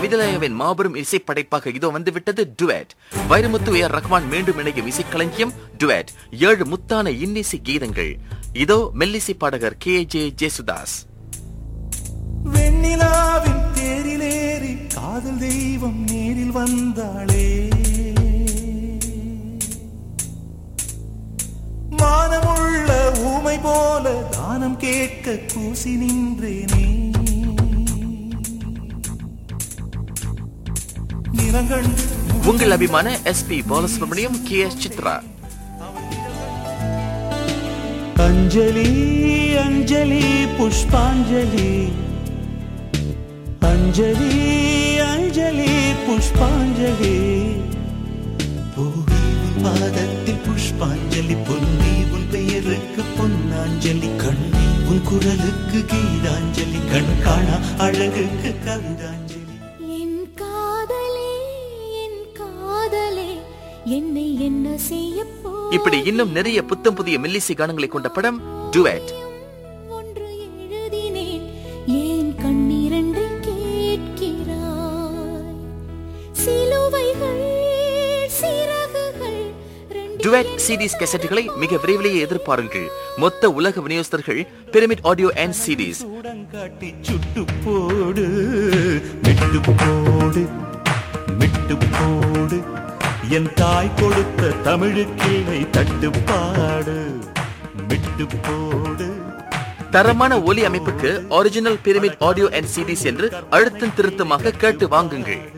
ஹிதலயாவின் மாபெரும் இசை படைப்பாக இதோ வந்துவிட்டது டுவேட் வைரமுத்து ஏ ரஹ்மான் மீண்டும் இணையும் இசைக்களஞ்சியம் டுவேட் ஏழு முத்தான இன்னிசை கீதங்கள் இதோ மெல்லிசை பாடகர் கே ஜே ஜேசுதாஸ் வெண்ணிலாவின் தேரிலேறி காதல் தெய்வம் நேரில் வந்தாளே மானமுள்ள ஊமை போல தானம் கேட்க கூசி நின்றேனே நிறங்கண்டு உங்கள் அபிமான S P Balasubrahmanyam K S Chithra அஞ்சலி அஞ்சலி புஷ்பாஞ்சலி அஞ்சலி அஞ்சலி புஷ்பாஞ்சலி பூவி உன் பாதத்தில் புஷ்பாஞ்சலி பொன்னி உன் பெயருக்கு பொன்னாஞ்சலி கண்ணி உன் குரலுக்கு கீதாஞ்சலி கண் காணா அழகுக்கு கவிதாஞ்சலி என் காதலே என் காதலே என்னை என்ன செய்ய போ இப்படி இன்னும் நிறைய புத்தம் புதிய மெல்லிசை கானங்களை கொண்ட படம் டுவேட் ஒன்று எழுதினேன் ஏன் கண்ணீரண்டை கேட்கிறாய் சிலுவைகள் சிறகுகள் ரெண்டு டுவேட் சிடிஸ் கேசட்டுகளை மிக விரைவிலேயே எதிர்பாருங்கள் மொத்த உலக விநியோகஸ்தர்கள் பிரமிட் ஆடியோ அண்ட் சிடிஸ் சூடங்காட்டி சுட்டு போடு விட்டு போடு விட்டு போடு என் தாய் கொடுத்த தமிழுக்கிளை தட்டுப்பாடு விட்டு போடு தரமான ஒலி அமைப்புக்கு original pyramid audio and CDs என்று அழுத்தம் திருத்தமாக கேட்டு வாங்குங்கள்